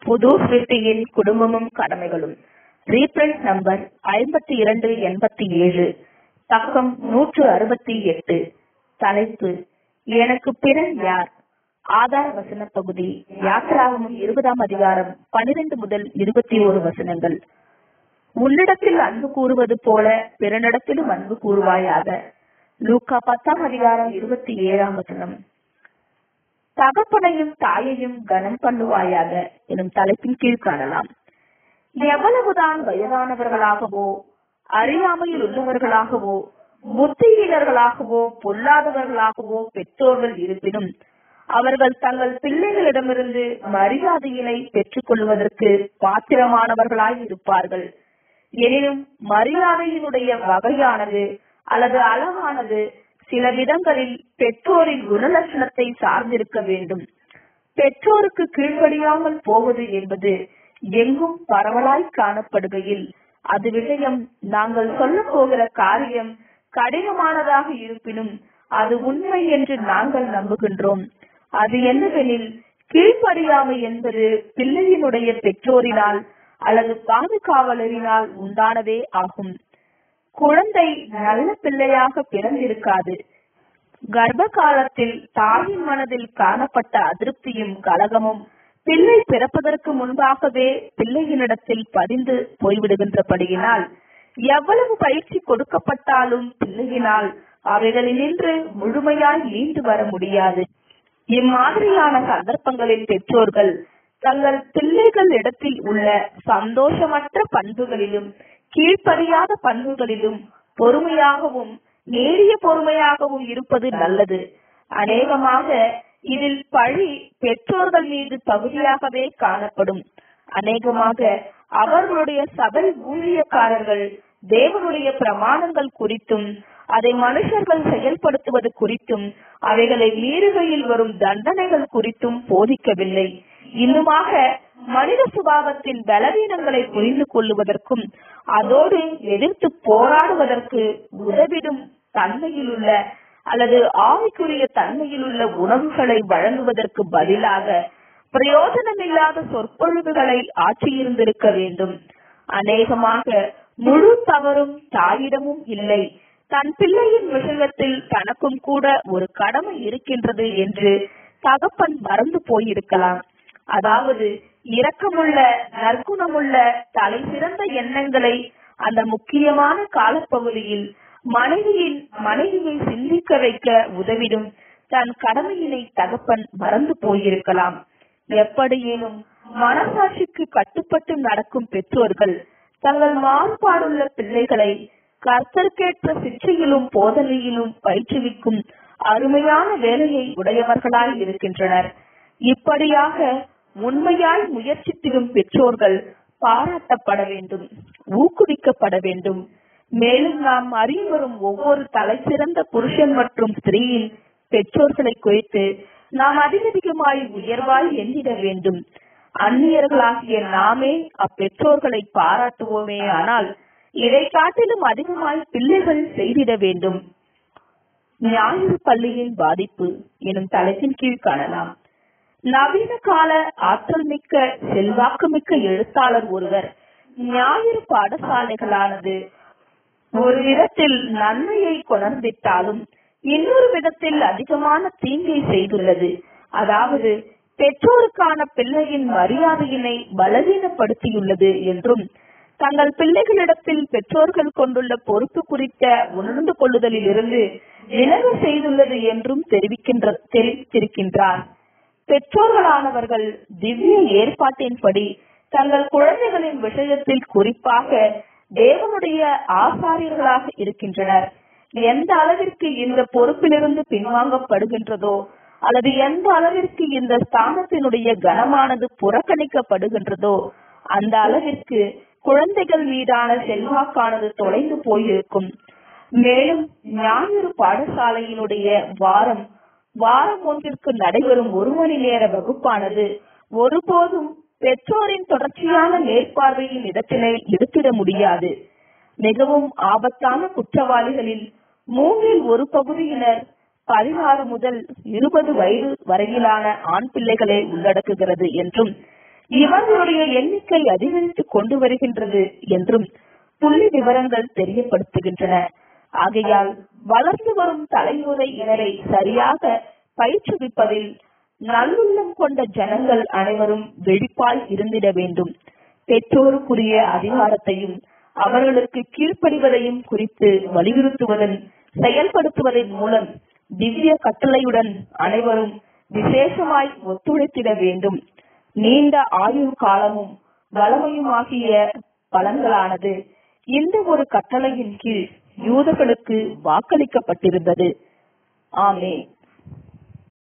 புது சிருஷ்டியின் குடும்பமும் கடமைகளும் reprint number ஐம்பத்தி இரண்டு எண்பத்தி ஏழு பக்கம் நூற்று அறுபத்தி எட்டு தலைப்பு எனக்கு பிறன் யார் ஆதார வசன பகுதி யாத்திராகமும் இருபதாம் அதிகாரம் பனிரெண்டு முதல் இருபத்தி ஒரு வசனங்கள் உன்னிடத்தில் அன்பு கூறுவது போல பிறனிடத்திலும் அன்பு கூறுவாயாக லூக்கா பத்தாம் அதிகாரம் இருபத்தி ஏழாம் வசனம் தகப்பனையும் தாயையும் கனம் பண்ணுவாயாக எனும் தலைப்பின் கீழ் காணலாம் எவ்வளவுதான் வயதானவர்களாகவோ அறியாமையில் உள்ளவர்களாகவோ புத்தியீனர்களாகவோ பொல்லாதவர்களாகவோ பெற்றோர்கள் இருப்பினும் அவர்கள் தங்கள் பிள்ளைகளிடமிருந்து மரியாதையினை பெற்றுக் கொள்வதற்கு பாத்திரமானவர்களாய் இருப்பார்கள் எனினும் மரியாதையினுடைய வகையானது அல்லது அளவானது சில விதங்களில் பெற்றோரின் குணலட்சணத்தை சார்ந்திருக்க வேண்டும் பெற்றோருக்கு கீழ்ப்படியாமல் போவது என்பது எங்கும் பரவலாய் காணப்படுகையில் அது விஷயம் நாங்கள் சொல்ல போகிற காரியம் கடினமானதாக இருப்பினும் அது உண்மை என்று நாங்கள் நம்புகின்றோம் அது என்னவெனில் கீழ்ப்படியாமை என்பது பிள்ளையினுடைய பெற்றோரினால் அல்லது பாதுகாவலரினால் உண்டானதே ஆகும் குழந்தை நல்ல பிள்ளையாக பிறந்திருக்காது கர்ப்ப காலத்தில் தாயின் மனதில் காணப்பட்ட அதிருப்தியும் கலகமும் பிள்ளை பிறப்பதற்கு முன்பாகவே பிள்ளையினிடத்தில் பதிந்து போய்விடுகின்றபடியினால் எவ்வளவு பயிற்சி கொடுக்கப்பட்டாலும் பிள்ளையினால் அவைகளினின்று முழுமையாய் மீண்டு வர முடியாது இம்மாதிரியான சந்தர்ப்பங்களில் பெற்றோர்கள் தங்கள் பிள்ளைகள் இடத்தில் உள்ள சந்தோஷமற்ற பண்புகளிலும் கீழ்ப்படியாத பண்புகளிலும் பொறுமையாகவும் நேரிய பொறுமையாகவும் இருப்பது நல்லது அநேகமாக இதில் பழி பெற்றோர்கள் மீது பகுதியாகவே காணப்படும் அநேகமாக அவர்களுடைய சபை ஊழியக்காரர்கள் தேவனுடைய பிரமாணங்கள் குறித்தும் அதை மனுஷர்கள் செயல்படுத்துவது குறித்தும் அவைகளை மீறுகையில் வரும் தண்டனைகள் குறித்தும் போதிக்கவில்லை இன்னுமாக மனித சுபாவத்தின் பலவீனங்களை புரிந்து கொள்ளுவதற்கும் அதோடு எதிர்த்து போராடுவதற்கு உதவிடும் தன்மையிலுள்ள அல்லது ஆவிக்குரிய தன்மையிலுள்ள உணவுகளை வழங்குவதற்கு பதிலாக பிரயோஜனமில்லாத சொற்பொழிவுகளை ஆற்றியிருந்திருக்க வேண்டும் அநேகமாக முழு தவறும் தாயிடமும் இல்லை தன் பிள்ளையின் விஷயத்தில் தனக்கும் கூட ஒரு கடமை இருக்கின்றது என்று தகப்பன் மறந்து போயிருக்கலாம் அதாவது இரக்கமுள்ள நற்குணமுள்ள தலை சிறந்த எண்ணங்களை அந்த முக்கியமான காலப்பகுதியில் மனைவியின் மனைவியை சிந்திக்க வைக்க உதவிடும் தன் கடமையினை தகப்பன் மறந்து போயிருக்கலாம் எப்படியேனும் மனசாட்சிக்கு கட்டுப்பட்டு நடக்கும் பெற்றோர்கள் தங்கள் மாறுபாடுள்ள பிள்ளைகளை கர்த்தர்க்கேற்ற சிற்றையிலும் போதனையிலும் பயிற்றுவிக்கும் அருமையான வேலையை உடையவர்களாய் இருக்கின்றனர் இப்படியாக உண்மையாய் முயற்சித்திடும் பெற்றோர்கள் பாராட்டப்பட வேண்டும் ஊக்குவிக்கப்பட வேண்டும் மேலும் நாம் அறிய வரும் ஒவ்வொரு தலைசிறந்த புருஷன் மற்றும் ஸ்திரீயின் பெற்றோர்களை குறித்து நாம் அதிகதிகமாய் உயர்வாய் எண்ணிட வேண்டும் அந்நியர்களாகிய நாமே அப்பெற்றோர்களை பாராட்டுவோமே ஆனால் இதை காட்டிலும் அதிகமாய் பிள்ளைகள் செய்திட வேண்டும் ஞாயிறு பள்ளியின் பாதிப்பு எனும் தலைப்பின் கீழ் காணலாம் நவீன கால ஆற்றல் மிக்க செல்வாக்கு மிக்க எழுத்தாளர் ஒருவர் ஞாயிறு பாடசாலைகளானது ஒரு விதத்தில் நன்மையை கொணர்ந்திட்டாலும் இன்னொரு விதத்தில் அதிகமான தீங்கை செய்துள்ளது அதாவது பெற்றோருக்கான பிள்ளையின் மரியாதையினை பலவீனப்படுத்தியுள்ளது என்றும் தங்கள் பிள்ளைகளிடத்தில் பெற்றோர்கள் கொண்டுள்ள பொறுப்பு குறித்த உணர்ந்து கொள்ளுதலில் இருந்து விலக செய்துள்ளது என்றும் தெரிவிக்கின்ற தெரிவித்திருக்கின்றார் பெற்றோர்களானவர்கள் திவ்ய ஏற்பாட்டின்படி தங்கள் குழந்தைகளின் விஷயத்தில் குறிப்பாக தேவனுடைய ஆசாரியர்களாக இருக்கின்றனர் எந்த அளவிற்கு இந்த பொறுப்பிலிருந்து பின்வாங்கப்படுகின்றதோ அல்லது எந்த அளவிற்கு இந்த ஸ்தானத்தினுடைய கனமானது புறக்கணிக்கப்படுகின்றதோ அந்த அளவிற்கு குழந்தைகள் மீதான செல்வாக்கானது தொலைந்து போயிருக்கும் மேலும் ஞாயிறு பாடசாலையினுடைய வாரம் வாரம் ஒன்றிற்கு நடைபெறும் ஒரு மணி நேர வகுப்பானது ஒருபோதும் பெற்றோரின் தொடர்ச்சியான மேற்பார்வையின் இடத்தினை எடுத்திட முடியாது மிகவும் ஆபத்தான குற்றவாளிகளில் மூன்றில் ஒரு பகுதியினர் பதினாறு முதல் இருபது வயது வரையிலான ஆண் பிள்ளைகளை உள்ளடக்குகிறது என்றும் இவர்களுடைய எண்ணிக்கை அதிகரித்து கொண்டு வருகின்றது என்றும் புள்ளி விவரங்கள் தெரியப்படுத்துகின்றன ஆகையால் வளர்ந்து வரும் தலைமுறையினரை சரியாக பயிற்றுவிப்பதில் நல்லுள்ளம் கொண்ட ஜனங்கள் அனைவரும் வெடிப்பாய் இருந்திட வேண்டும் பெற்றோருக்குரிய அதிகாரத்தையும் அவர்களுக்கு கீழ்ப்படிவதையும் குறித்து வலியுறுத்துவதன் செயல்படுத்துவதன் மூலம் திவ்ய கட்டளையுடன் அனைவரும் விசேஷமாய் ஒத்துழைத்திட வேண்டும் நீண்ட ஆயுள் காலமும் வளமையுமாகிய பலன்களானது இந்த ஒரு கட்டளையின் கீழ் யூதர்களுக்கு வாக்களிக்கப்பட்டிருந்தது ஆமே